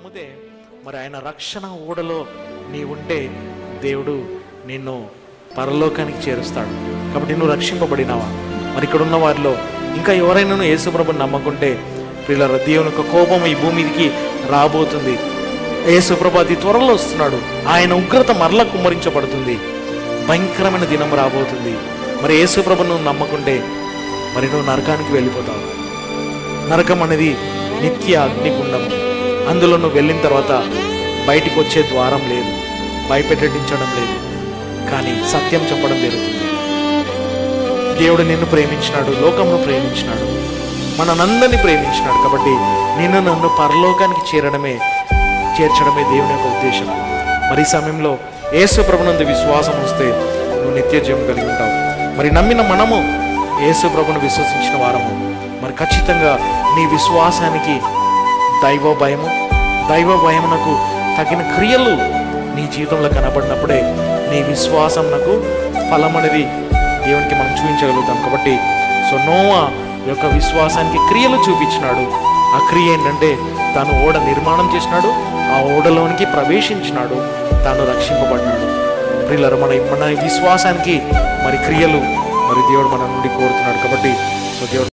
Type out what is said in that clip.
నమ్మితే మరి ఆయన రక్షణ ఓడలో నీ ఉంటే దేవుడు నిన్ను పరలోకానికి చేరుస్తాడు కాబట్టి నువ్వు రక్షింపబడినావా మరి ఇక్కడ ఉన్న వారిలో ఇంకా ఎవరైనా యేసుప్రభుని నమ్మకుంటే ప్రియుల దేవుని యొక్క కోపం ఈ భూమికి రాబోతుంది యేసుప్రభు అతి త్వరలో వస్తున్నాడు ఆయన ఉగ్రత మరల కుమ్మరించబడుతుంది భయంకరమైన దినం రాబోతుంది మరి యేసుప్రభు నువ్వు నమ్మకుంటే మరి నువ్వు నరకానికి వెళ్ళిపోతావు నరకం అనేది నిత్య అగ్నిగుండం అందులో నువ్వు వెళ్ళిన తర్వాత బయటికి వచ్చే ద్వారం లేదు భయపెట్టించడం లేదు కానీ సత్యం చెప్పడం జరుగుతుంది దేవుడు నిన్ను ప్రేమించినాడు లోకంను ప్రేమించినాడు మనందరినీ ప్రేమించినాడు కాబట్టి నిన్ను నన్ను పరలోకానికి చేరడమే చేర్చడమే దేవుని యొక్క ఉద్దేశం మరి ఈ సమయంలో యేసు ప్రభునందు విశ్వాసం వస్తే నువ్వు నిత్య జీవం కలిగి ఉంటావు మరి నమ్మిన మనము యేసు ప్రభును విశ్వసించిన వారము మరి ఖచ్చితంగా నీ విశ్వాసానికి దైవ భయము దైవ భయమునకు తగిన క్రియలు నీ జీవితంలో కనబడినప్పుడే నీ విశ్వాసం నాకు ఫలం అనేది దేవునికి మనం చూపించగలుగుతాం కాబట్టి సో నోవా యొక్క విశ్వాసానికి క్రియలు చూపించినాడు ఆ క్రియ ఏంటంటే తాను ఓడ నిర్మాణం చేసినాడు ఆ ఓడలోనికి ప్రవేశించినాడు తాను రక్షింపబడినాడు ప్రియులరు మన మన విశ్వాసానికి మరి క్రియలు మరి దేవుడు మన నుండి కోరుతున్నాడు కాబట్టి సో దేవుడు